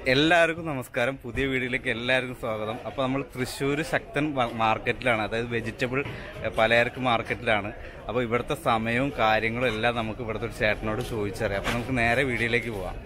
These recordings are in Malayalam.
എല്ലാവർക്കും നമസ്കാരം പുതിയ വീഡിയോയിലേക്ക് എല്ലാവർക്കും സ്വാഗതം അപ്പോൾ നമ്മൾ തൃശ്ശൂർ ശക്തൻ മ- മാർക്കറ്റിലാണ് അതായത് വെജിറ്റബിൾ എഹ്, പലചരക്ക് മാർക്കറ്റിലാണ് അപ്പോൾ ഇവിടുത്തെ സമയവും കാര്യങ്ങളും എല്ലാം നമുക്ക് ഇവിടുത്തെ ഒരു ചേട്ടനോട് ചോദിച്ചറിയാം അപ്പോൾ നമുക്ക് നേരെ വീഡിയോയിലേക്ക് പോവാം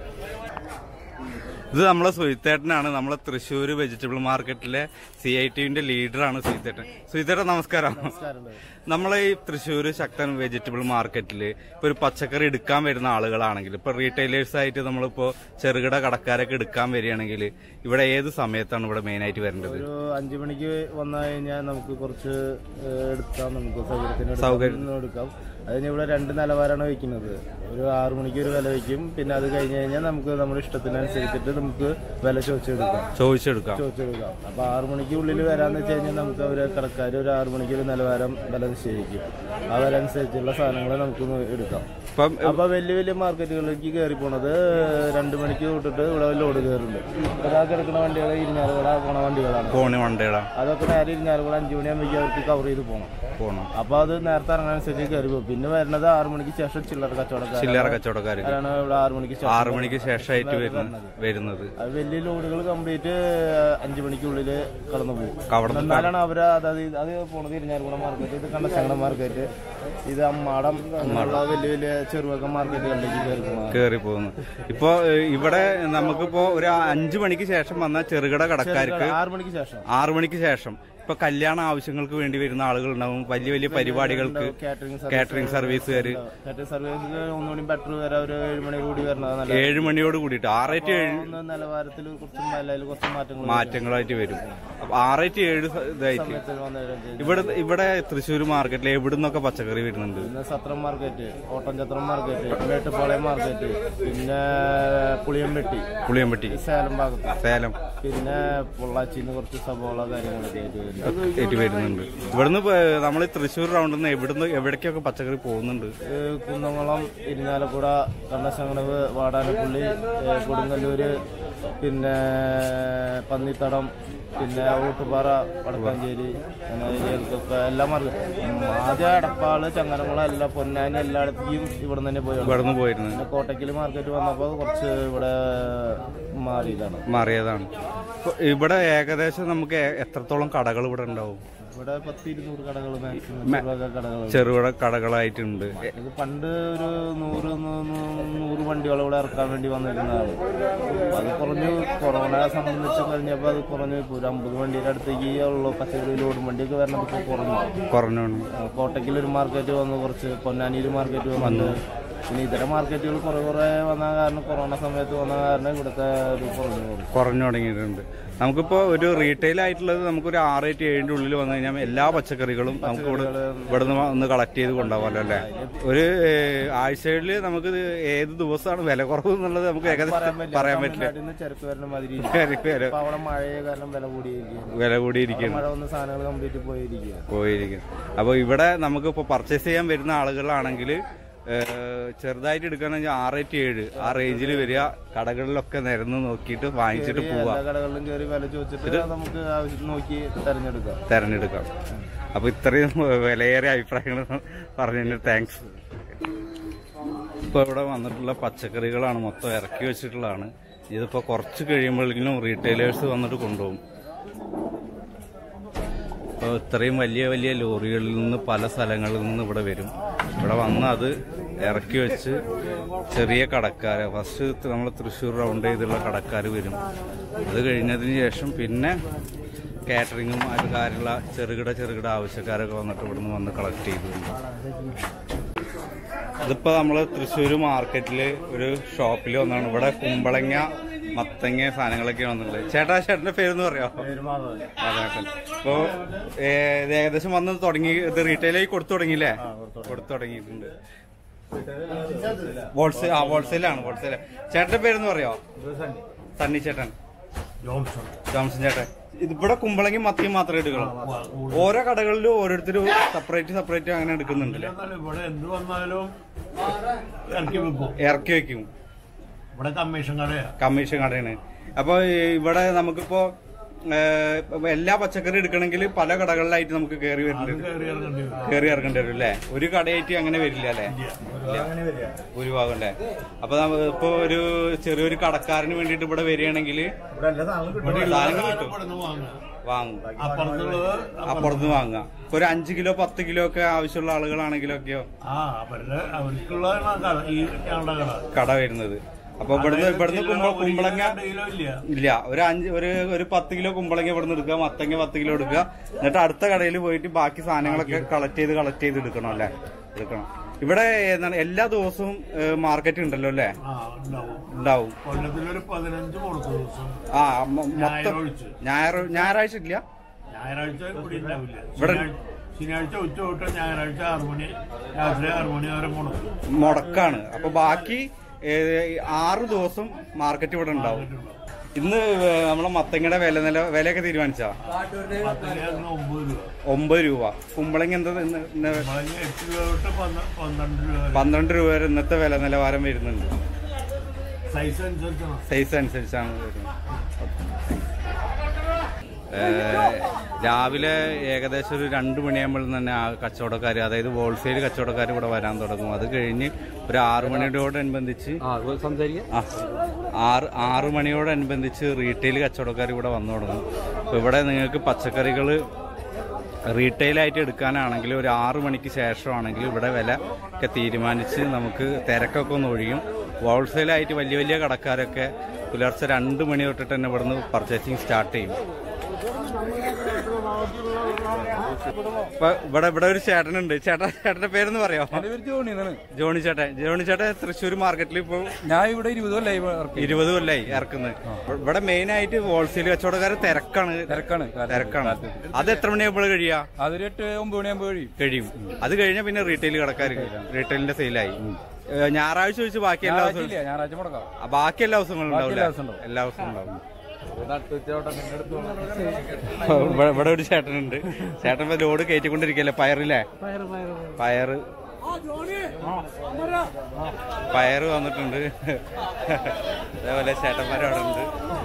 ഇത് നമ്മളെ സുഹിത്തേട്ടനാണ് നമ്മളെ തൃശ്ശൂർ വെജിറ്റബിൾ മാർക്കറ്റിലെ സി ഐ ടിവിന്റെ ലീഡറാണ് സുഹിത്തേട്ടൻ സുഹിത്തേട്ടൻ നമസ്കാരം നമ്മളെ ഈ തൃശ്ശൂർ ശക്തൻ വെജിറ്റബിൾ മാർക്കറ്റിൽ ഇപ്പൊ ഒരു പച്ചക്കറി എടുക്കാൻ വരുന്ന ആളുകളാണെങ്കിൽ ഇപ്പൊ റീറ്റെയിലേഴ്സ് ആയിട്ട് നമ്മളിപ്പോ ചെറുകിട കടക്കാരൊക്കെ എടുക്കാൻ വരികയാണെങ്കിൽ ഇവിടെ ഏത് സമയത്താണ് ഇവിടെ മെയിൻ ആയിട്ട് വരേണ്ടത് ഒരു അഞ്ചു മണിക്ക് വന്നു കഴിഞ്ഞാൽ നമുക്ക് കുറച്ച് ഏഹ്, എടുക്കാം നമുക്ക് സൗകര്യത്തിന് എടുക്കാം. സൗകര്യം. ഇന്ന് എടുക്കാം അതിന് ഇവിടെ രണ്ട് നിലവാരമാണ് വെക്കുന്നത് ഒരു ആറു മണിക്ക് ഒരു വില വയ്ക്കും പിന്നെ അത് കഴിഞ്ഞ് കഴിഞ്ഞാൽ നമുക്ക് നമ്മുടെ ഇഷ്ടത്തിനനുസരിച്ചിട്ട് നമുക്ക് വില ചോദിച്ചെടുക്കാം ചോദിച്ചെടുക്കാം ചോദിച്ചെടുക്കാം അപ്പൊ ആറു മണിക്ക് ഉള്ളിൽ വരാന്ന് വെച്ച് കഴിഞ്ഞാൽ നമുക്ക് അവര് കടക്കാർ ഒരു ആറു മണിക്ക് ഒരു നിലവാരം വില നിശ്ചയിക്കും ആ വില അനുസരിച്ചുള്ള സാധനങ്ങൾ നമുക്ക് എടുക്കാം ഇപ്പം അപ്പൊ വലിയ വലിയ മാർക്കറ്റുകളിലേക്ക് കയറി പോണത് രണ്ടു മണിക്ക് തൊട്ടിട്ട് ഇവിടെ ലോഡ് കയറുന്നുണ്ട് ഒരാൾക്ക് എടുക്കുന്ന വണ്ടികൾ ഇരിഞ്ഞാലുകൂടെ പോണ വണ്ടികളാണ് കോണി വണ്ടേടാ അതൊക്കെ നേരെ ഇരിഞ്ഞാലുകൂടെ അഞ്ചു മണിയാകുമ്പോഴേക്കും അവർക്ക് കവർ ചെയ്ത് പോകണം പോണം അപ്പൊ അത് നേരത്തെ ഇറങ്ങാനനുസരിച്ച് കയറി പോകും പിന്നെ വരുന്നത് ആറു മണിക്ക് ശേഷം ചില്ലറ കച്ചവടക്കാരാണ് ചില്ലറ കച്ചവടക്കാർ ആരാണ് ഇവിടെ ആറു മണിക്ക് ശേഷം ആറു മണിക്ക് ശേഷമായിട്ട് വരുന്ന വരുന്നത് അത് വലിയ ലോഡുകൾ കംപ്ലീറ്റ് അഞ്ചു മണിക്കുള്ളിൽ കടന്നു പോകും അവിടെ എന്നാലാണ് അവര് അതായത് അത് പോണത് ഇരിഞ്ഞാലുകൂടെ മാർക്കറ്റ് ഇത് കണ്ടച്ചങ്ങട മാർക്കറ്റ് ഇത് അമ്മാടം അങ്ങനെയുള്ള വലിയ വലിയ ചെറുപക്ക മാർക്കറ്റുകളിലേക്ക് കയറി പോകണം കയറി പോകുന്നു ഇപ്പോ ഏഹ്, ഇവിടെ നമുക്കിപ്പോ ഒരു അഞ്ചു മണിക്ക് ശേഷം വന്ന ചെറുകിട കടക്കാർക്ക് ആറു മണിക്ക് ശേഷം ആറു മണിക്ക് ശേഷം ഇപ്പൊ കല്യാണ ആവശ്യങ്ങൾക്ക് വേണ്ടി വരുന്ന ആളുകൾ ഉണ്ടാവും വലിയ വലിയ പരിപാടികൾക്ക് കാറ്ററിംഗ് കാറ്ററിംഗ് സർവീസുകാര് കാറ്ററിംഗ് സർവീസിൽ ഒന്നുകൂടി ബെറ്റർ വരെ ഒരു ഏഴ് മണി കൂടി വരണത് നല്ല ഏഴ് മണിയോട് കൂടിയിട്ട് ആറ് ടു ഏഴ് ഒന്ന് നിലവാരത്തിൽ കുറച്ച് വിലയിൽ കുറച്ച് മാറ്റങ്ങൾ മാറ്റങ്ങളായിട്ട് വരും അപ്പൊ ആറ് ടു ഏഴ് സ- ഇതായിട്ട് ഇവിടെ ഇവിടെ തൃശ്ശൂർ മാർക്കറ്റിൽ എവിടെ നിന്നൊക്കെ പച്ചക്കറി വരുന്നുണ്ട് പിന്നെ Sathram market Oddanchatram market Mettupalayam market പിന്നെ പുളിയമ്പെട്ടി പുളിയമ്പട്ടി സേലം ഭാഗത്ത് സേലം പിന്നെ പൊള്ളാച്ചിന്ന് കുറച്ച് സബോള കാര്യങ്ങളൊക്കെ ആയിട്ട് വരുന്നത് ആയിട്ട് വരുന്നുണ്ട് ഇവിടുന്ന് നമ്മൾ തൃശ്ശൂർ റൗണ്ടിൽ നിന്ന് എവിടുന്ന് എവിടേക്കൊക്കെ പച്ചക്കറി പോകുന്നുണ്ട് ഏഹ് കുന്നംകുളം ഇരിഞ്ഞാലക്കുട കണ്ണശങ്കടവ് വാടാനപ്പള്ളി ഏഹ് കൊടുങ്ങല്ലൂര് പിന്നെ പന്നിത്തടം പിന്നെ ഊട്ടുപാറ വടക്കാഞ്ചേരി അങ്ങനെ ഏരിയകൾക്കൊക്കെ എല്ലാ മാർഗം ആദ്യം അടപ്പാള് ചങ്ങനകുളം എല്ലാ പൊന്നാനി എല്ലായിടത്തേക്കും ഇവിടെ തന്നെ പോയി ഇവിടുന്ന് പോയിരുന്നത് പിന്നെ കോട്ടക്കൽ മാർക്കറ്റ് വന്നപ്പോൾ കുറച്ച് ഇവിടെ മാറിയതാണ് മാറിയതാണ് ഇപ്പൊ ഇവിടെ ഏകദേശം നമുക്ക് എ- എത്രത്തോളം കടകൾ ഇവിടെ ഉണ്ടാവും ഇവിടെ പത്ത് ഇരുന്നൂറ് കടകൾ മാക്സിമം കടകൾ ചെറുകിട കടകളായിട്ടുണ്ട് എ- ഇത് പണ്ട് ഒരു നൂറ് നൂ- നൂ- നൂറ് വണ്ടികൾ ഇവിടെ ഇറക്കാൻ വേണ്ടി വന്നിരുന്നതാണ് അത് കുറഞ്ഞു കൊറോണ സംബന്ധിച്ച് കഴിഞ്ഞപ്പോൾ അത് കുറഞ്ഞു ഇപ്പൊ ഒരു അമ്പത് വണ്ടിയുടെ അടുത്തേക്ക് ഉള്ളു പച്ചക്കറി ലോഡ് വണ്ടിയൊക്കെ വരണത് ഇപ്പോൾ കുറഞ്ഞു കുറഞ്ഞോണ്ട് ആ, കോട്ടയ്ക്കൽ ഒരു മാർക്കറ്റ് വന്നു കുറച്ച് പൊന്നാനിയിൽ മാർക്കറ്റ് വന്നു പിന്നെ ഇതര മാർക്കറ്റുകൾ കുറെ കുറെ വന്ന കാരണം കൊറോണ സമയത്ത് വന്ന കാരണം ഇവിടുത്തെ ഒരു കുറഞ്ഞു കുറഞ്ഞു കുറഞ്ഞു തുടങ്ങിയിട്ടുണ്ട് നമുക്കിപ്പോ ഒരു റീറ്റെയിൽ ആയിട്ടുള്ളത് നമുക്കൊരു ആറ് ടു ഏഴിന്റെ ഉള്ളിൽ വന്നു കഴിഞ്ഞാൽ എല്ലാ പച്ചക്കറികളും നമുക്ക് ഇവിടെ ഇവിടെ നിന്ന് ഒന്ന് കളക്ട് ചെയ്ത് കൊണ്ടുപോകാമല്ലോ അല്ലേ ഒരു ആഴ്ചയിൽ നമുക്ക് ഇത് ഏത് ദിവസമാണ് വില കുറവ് എന്നുള്ളത് നമുക്ക് ഏകദേശം പറയാൻ പറ്റില്ല തമിഴ്നാട്ടിൽ നിന്ന് ചെറുക്ക് വരുന്ന മാതിരി വില അപ്പൊ അവിടെ മഴയെ കാരണം വില കൂടിയിരിക്കും വില കൂടിയിരിക്കുന്നു മഴ വന്ന സാധനങ്ങൾ കംപ്ലീറ്റ് പോയിരിക്കുക പോയിരിക്കും അപ്പോൾ ഇവിടെ നമുക്ക് ഇപ്പോൾ പർച്ചേസ് ചെയ്യാൻ വരുന്ന ആളുകളാണെങ്കിൽ ചെറുതായിട്ട് എടുക്കുകയാണെങ്കിൽ ആറ് ടു ഏഴ് ആ റേഞ്ചിൽ വരിക കടകളിലൊക്കെ നിരന്ന് നോക്കിയിട്ട് വാങ്ങിച്ചിട്ട് പോവാ എല്ലാ കടകളിലും കയറി വില ചോദിച്ചിട്ട് നമുക്ക് ആവശ്യം നോക്കി തെരഞ്ഞെടുക്കാം തെരഞ്ഞെടുക്കാം അപ്പൊ ഇത്രയും വിലയേറിയ അഭിപ്രായങ്ങൾ പറഞ്ഞതിന് താങ്ക്സ് ഇപ്പൊ ഇവിടെ വന്നിട്ടുള്ള പച്ചക്കറികളാണ് മൊത്തം ഇറക്കി വെച്ചിട്ടുള്ളതാണ് ഇതിപ്പോ കുറച്ച് കഴിയുമ്പോഴേക്കും റീറ്റെയിലേഴ്സ് വന്നിട്ട് കൊണ്ടുപോകും അപ്പോൾ ഇത്രയും വലിയ വലിയ ലോറികളിൽ നിന്ന് പല സ്ഥലങ്ങളിൽ നിന്ന് ഇവിടെ വരും ഇവിടെ വന്ന് അത് ഇറക്കി വെച്ച് ചെറിയ കടക്കാർ ഫസ്റ്റ് നമ്മൾ തൃശ്ശൂർ റൗണ്ട് ചെയ്തുള്ള കടക്കാർ വരും അത് കഴിഞ്ഞതിന് ശേഷം പിന്നെ കാറ്ററിങ്ങും അത് കാര്യമുള്ള ചെറുകിട ചെറുകിട ആവശ്യക്കാരൊക്കെ വന്നിട്ട് ഇവിടുന്ന് വന്ന് കളക്ട് ചെയ്തു ഇതിപ്പോ നമ്മള് തൃശ്ശൂർ മാർക്കറ്റില് ഒരു ഷോപ്പിൽ വന്നാണ് ഇവിടെ കുമ്പളങ്ങ മത്തങ്ങ സാധനങ്ങളൊക്കെ വന്നിട്ടുള്ളത് ചേട്ടാ ചേട്ടന്റെ പേരെന്ന് പറയാമോ അതാട്ടൻ ഇപ്പൊ ഏ, ഇത് ഏകദേശം വന്ന് തുടങ്ങി ഇത് റീറ്റെയിലായി കൊടുത്തു തുടങ്ങിയില്ലേ കൊടുത്തു തുടങ്ങിയിട്ടുണ്ട് ഹോൾസെയിൽ ആ ഹോൾസെയിലാണ് ഹോൾസെയിൽ ചേട്ടന്റെ പേരെന്ന് പറയാമോ സണ്ണി ചേട്ടൻ ജോൺസൺ ചേട്ടൻ ഇത് ഇവിടെ കുമ്പളങ്ങി മത്തിയും മാത്രമേ എടുക്കുള്ളൂ ഓരോ കടകളിലും ഓരോരുത്തരും സെപ്പറേറ്റ് സെപ്പറേറ്റ് അങ്ങനെ എടുക്കുന്നുണ്ടല്ലേ എന്നാലും ഇവിടെ എന്ത് വന്നാലും ഇറക്കി വെക്കും ഇറക്കി വെക്കും ഇവിടെ കമ്മീഷൻ കടയാ കമ്മീഷൻ കടയാണ് അപ്പൊ ഈ ഇവിടെ നമുക്കിപ്പോ ഏഹ്, എല്ലാ പച്ചക്കറി എടുക്കണമെങ്കിൽ പല കടകളിലായിട്ട് നമുക്ക് കയറി വരുന്നുണ്ട് കയറി ഇറങ്ങേണ്ടി വരും കയറി ഇറങ്ങേണ്ടി വരും അല്ലേ ഒരു കടയായിട്ട് അങ്ങനെ വരില്ല അല്ലേ അങ്ങനെ വരിക ഭൂരിഭാഗം അല്ലേ അപ്പൊ നമ്മ- ഇപ്പൊ ഒരു ചെറിയൊരു കടക്കാരന് വേണ്ടിയിട്ട് ഇവിടെ വരികയാണെങ്കിൽ ഇവിടെ എല്ലാ സാധനവും കിട്ടും ഇവിടെ സാധനങ്ങൾ ഉള്ള കിട്ടും. ഇവിടുന്ന് വാങ്ങുക വാങ്ങും അപ്പുറത്തുള്ളത് അപ്പുറത്ത് വാങ്ങാം ഇപ്പൊ ഒരു അഞ്ച് കിലോ പത്ത് കിലോ ഒക്കെ ആവശ്യമുള്ള ആളുകളാണെങ്കിലൊക്കെയോ ആ അവരുടെ അവർക്കുള്ളതാണ് കട ഈ ഞങ്ങളുടെ കട കട വരുന്നത് അപ്പൊ ഇവിടുന്ന് ഇവിടുന്ന് കുമ്പ കുമ്പളങ്ങ രണ്ട് കിലോ ഇല്ല ഇല്ല ഒരു അഞ്ച് ഒരു ഒരു പത്ത് കിലോ കുമ്പളങ്ങ ഇവിടുന്ന് എടുക്കുക മത്തങ്ങ പത്ത് കിലോ എടുക്കുക എന്നിട്ട് അടുത്ത കടയിൽ പോയിട്ട് ബാക്കി സാധനങ്ങളൊക്കെ കളക്ട് ചെയ്ത് കളക്ട് ചെയ്ത് എടുക്കണം അല്ലേ എടുക്കണം ഇവിടെ എന്താണ് എല്ലാ ദിവസവും മാർക്കറ്റ് ഉണ്ടല്ലോ അല്ലേ ആ ഉണ്ടാവും ഉണ്ടാവും കൊല്ലത്തിലൊരു പതിനഞ്ച് കൊടുത്ത ദിവസം ആ മൊ- മൊത്തം ഞായറാഴ്ച ഞായർ ഞായറാഴ്ച ഇല്ല ഞായറാഴ്ച ഇവിടെ ഉണ്ടാവില്ല ഇവിടെ- ശനിയാഴ്ച- ശനിയാഴ്ച ഉച്ച തൊട്ട് ഞായറാഴ്ച ആറു മണി രാത്രി ആറു മണി വരെ മുടക്കും മുടക്കാണ് അപ്പൊ ബാക്കി ഏ, ആറ് ദിവസം മാർക്കറ്റ് ഇവിടെ ഉണ്ടാവും ഇന്ന് ഏ, നമ്മളെ മത്തങ്ങയുടെ വില നില വിലയൊക്കെ തീരുമാനിച്ചാ പത്തിലേക്ക് ഒമ്പത് രൂപ ഒമ്പത് രൂപ കുമ്പളങ്ങ എന്താ ഇന്ന് ഇന്ന് മുളങ്ങ എട്ട് രൂപ തൊട്ട് പന്ത്ര- പന്ത്രണ്ട് രൂപ വരെ പന്ത്രണ്ട് രൂപ വരെ ഇന്നത്തെ വില നിലവാരം വരുന്നുണ്ട് സൈസ് അനുസരിച്ചാണ് സൈസ് അനുസരിച്ചാണ് വരുന്നത് ഏഹ് രാവിലെ ഏകദേശം ഒരു രണ്ട് മണിയാകുമ്പോൾ തന്നെ ആ കച്ചവടക്കാർ അതായത് ഹോൾസെയിൽ കച്ചവടക്കാർ ഇവിടെ വരാൻ തുടങ്ങും അത് കഴിഞ്ഞ് ഒരു ആറ് മണിയോടനുബന്ധിച്ച് ആ ആറ് ആറ് മണിയോടനുബന്ധിച്ച് റീറ്റെയിൽ കച്ചവടക്കാർ ഇവിടെ വന്നു തുടങ്ങും അപ്പോൾ ഇവിടെ നിങ്ങൾക്ക് പച്ചക്കറികൾ റീറ്റെയിലായിട്ട് എടുക്കാനാണെങ്കിൽ ഒരു ആറ് മണിക്ക് ശേഷമാണെങ്കിൽ ഇവിടെ വില ഒക്കെ തീരുമാനിച്ച് നമുക്ക് തിരക്കൊക്കെ ഒന്ന് ഒഴിയും ഹോൾസെയിലായിട്ട് വലിയ വലിയ കടക്കാരൊക്കെ പുലർച്ചെ രണ്ട് മണി തൊട്ടിട്ട് തന്നെ ഇവിടുന്ന് പർച്ചേസിങ് സ്റ്റാർട്ട് ചെയ്യും ഇപ്പൊ ഇവിടെ ഇവിടെ ഒരു ചേട്ടനുണ്ട് ചേട്ടാ ചേട്ടന്റെ പേരെന്ന് പറയാമോ എന്റെ പേര് ജോണി എന്നാണ് ജോണി ചേട്ടൻ ജോണി ചേട്ടൻ തൃശ്ശൂർ മാർക്കറ്റിൽ ഇപ്പോൾ ഞാൻ ഇവിടെ ഇരുപത് കൊല്ലായി വർക്ക് ചെയ്യുന്നത്. ഇരുപത് കൊല്ലായി ഇറക്കുന്നത് ഇവിടെ മെയിൻ ആയിട്ട് ഹോൾസെയിൽ കച്ചവടക്കാർ തിരക്കാണ് തിരക്കാണ് കാലത്ത്. തിരക്കാണ് അത് എത്ര മണിയാകുമ്പോൾ കഴിയാ അതൊരു എട്ട് ഒമ്പത് മണിയാകുമ്പോൾ കഴിയും കഴിയും അത് കഴിഞ്ഞാൽ പിന്നെ റീറ്റെയിൽ കടക്കാർ റീറ്റെയിലിന്റെ സെയിലായി ഏഹ് ഞായറാഴ്ച വെച്ച് ബാക്കി എല്ലാ ദിവസവും ഇല്ല ഞായറാഴ്ച മുടക്കാം ആ, ബാക്കി എല്ലാ ദിവസങ്ങളും ബാക്കി എല്ലാ ഉണ്ടാവില്ല ദിവസവും ഉണ്ടാവും. എല്ലാ ദിവസവും ഉണ്ടാവും ഇവിടെ- ഇവിടെ ഒരു ചേട്ടനുണ്ട് ചേട്ടൻ ഇപ്പൊ ലോഡ് കയറ്റിക്കൊണ്ടിരിക്കല്ലേ പയറില്ലേ പയറ് പയറ് വന്നിട്ടുണ്ട് അതേപോലെ ചേട്ടന്മാർ അവിടെ ഉണ്ട്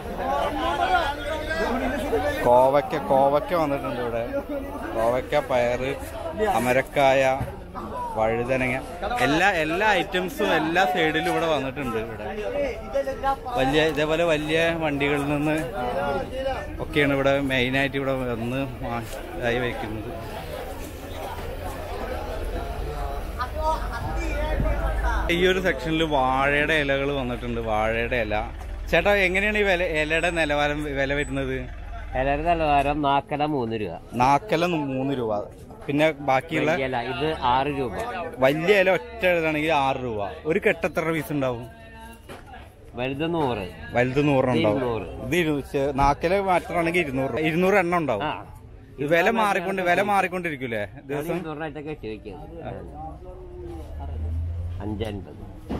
കോവയ്ക്ക കോവയ്ക്ക വന്നിട്ടുണ്ട് ഇവിടെ കോവയ്ക്ക പയറ് അമരക്കായ വഴുതനങ്ങ എല്ലാ എല്ലാ ഐറ്റംസും എല്ലാ സൈഡിലും ഇവിടെ വന്നിട്ടുണ്ട് ഇവിടെ വലിയ ഇതേപോലെ വലിയ വണ്ടികളിൽ നിന്ന് ഒക്കെയാണ് ഇവിടെ മെയിനായിട്ട് ഇവിടെ വന്ന് മാ- ഇതായി വയ്ക്കുന്നത് ഈ ഒരു സെക്ഷനിൽ വാഴയുടെ ഇലകൾ വന്നിട്ടുണ്ട് വാഴയുടെ ഇല ചേട്ടാ എങ്ങനെയാണ് ഈ വില ഇലയുടെ നിലവാരം വില വരുന്നത് ഇലയുടെ നിലവാരം നാക്കല മൂന്ന് രൂപ നാക്കല മൂന്ന് രൂപ പിന്നെ ബാക്കിയുള്ള ഇല ഇത് ആറ് രൂപ വലിയ ഇല ഒറ്റ ഇതാണെങ്കിൽ ആറ് രൂപ ഒരു കെട്ട് എത്ര പീസ് ഉണ്ടാവും വലുത് നൂറ് വലുത് നൂറെണ്ണം ഉണ്ടാവും ഇരുന്നൂറ്. ഇത് ഇരു- ചെ- നാക്കിലെ മാറ്ററാണെങ്കിൽ ഇരുന്നൂറ് രൂപ. ഇരുന്നൂറ് എണ്ണം ഉണ്ടാവും ആ ഇത് വില മാറിക്കൊണ്ട് വില മാറിക്കൊണ്ടിരിക്കൂലേ ദിവസം ഇരുന്നൂറിനായിട്ടൊക്കെ വെച്ച് വെക്കുന്നത് അഞ്ചൻപത്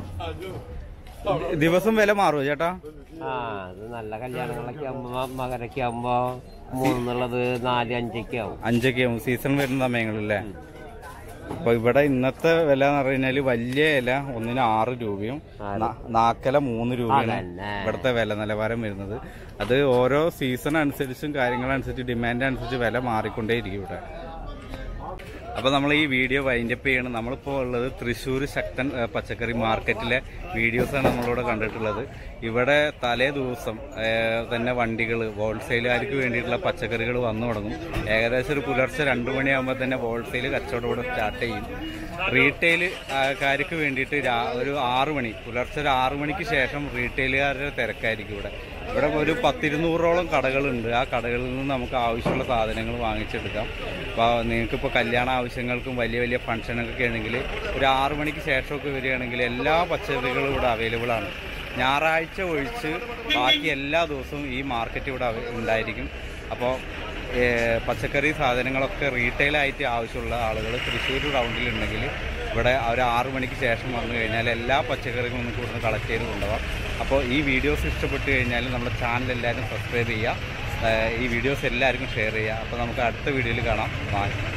ദിവസം വില മാറുമോ ചേട്ടാ ആ അത് നല്ല കല്യാണങ്ങളൊക്കെ ആകുമ്പോ മകരൊക്കെ ആകുമ്പോ മൂന്നുള്ളത് നാല് അഞ്ചൊക്കെ ആവും അഞ്ചൊക്കെ ആവും സീസൺ വരുന്ന സമയങ്ങളില്ലേ അപ്പൊ ഇവിടെ ഇന്നത്തെ വില എന്ന് പറഞ്ഞാല് വലിയ ഇല ഒന്നിന് ആറ് രൂപയും ന- നാക്കല മൂന്ന് രൂപയാണ് അതന്നെ. ഇവിടുത്തെ വില നിലവാരം വരുന്നത് അത് ഓരോ സീസൺ അനുസരിച്ചും കാര്യങ്ങളനുസരിച്ച് ഡിമാൻഡ് അനുസരിച്ച് വില മാറിക്കൊണ്ടേയിരിക്കും ഇവിടെ അപ്പോൾ നമ്മൾ ഈ വീഡിയോ വൈൻഡപ്പ് ചെയ്യണം നമ്മളിപ്പോൾ ഉള്ളത് തൃശ്ശൂർ ശക്തൻ ഏഹ്, പച്ചക്കറി മാർക്കറ്റിലെ വീഡിയോസാണ് നമ്മളിവിടെ കണ്ടിട്ടുള്ളത് ഇവിടെ തലേ ദിവസം ഏഹ്, തന്നെ വണ്ടികൾ ഹോൾസെയിലുകാർക്ക് വേണ്ടിയിട്ടുള്ള പച്ചക്കറികൾ വന്നു തുടങ്ങും ഏകദേശം ഒരു പുലർച്ചെ രണ്ട് മണിയാകുമ്പോൾ തന്നെ ഹോൾസെയിൽ കച്ചവടം ഇവിടെ സ്റ്റാർട്ട് ചെയ്യും റീറ്റെയിൽ കാർക്ക് വേണ്ടിയിട്ട് രാ- ഒരു ആറ് മണി പുലർച്ചെ ഒരു ആറ് മണിക്ക് ശേഷം റീറ്റെയിലുകാരുടെ തിരക്കായിരിക്കും ഇവിടെ ഇവിടെ ഒരു പത്തിരുന്നൂറോളം കടകളുണ്ട് ആ കടകളിൽ നിന്ന് നമുക്ക് ആവശ്യമുള്ള സാധനങ്ങൾ വാങ്ങിച്ചെടുക്കാം അപ്പോൾ നിങ്ങൾക്ക് ഇപ്പോൾ കല്യാണ ആവശ്യങ്ങൾക്കും വലിയ വലിയ ഫംഗ്ഷനൊക്കെ ആണെങ്കിൽ ഒരു ആറ് മണിക്ക് ശേഷമൊക്കെ വരികയാണെങ്കിൽ എല്ലാ പച്ചക്കറികളും ഇവിടെ അവൈലബിൾ ആണ് ഞായറാഴ്ച ഒഴിച്ച് ബാക്കി എല്ലാ ദിവസവും ഈ മാർക്കറ്റ് ഇവിടെ അവ- ഉണ്ടായിരിക്കും അപ്പോൾ ഏഹ് പച്ചക്കറി സാധനങ്ങളൊക്കെ റീറ്റെയിലായിട്ട് ആവശ്യമുള്ള ആളുകൾ തൃശ്ശൂർ റൗണ്ടിലുണ്ടെങ്കിൽ ഇവിടെ ഒരു ആറു മണിക്ക് ശേഷം വന്നു കഴിഞ്ഞാൽ എല്ലാ പച്ചക്കറികളും നമുക്ക് ഇവിടുന്ന് കളക്ട് ചെയ്ത് കൊണ്ടുപോകാം അപ്പോൾ ഈ വീഡിയോസ് ഇഷ്ടപ്പെട്ട് കഴിഞ്ഞാൽ നമ്മുടെ ചാനൽ എല്ലാവരും സബ്സ്ക്രൈബ് ചെയ്യുക ഏഹ് ഈ വീഡിയോസ് എല്ലാവർക്കും ഷെയർ ചെയ്യുക അപ്പോൾ നമുക്ക് അടുത്ത വീഡിയോയിൽ കാണാം ബൈ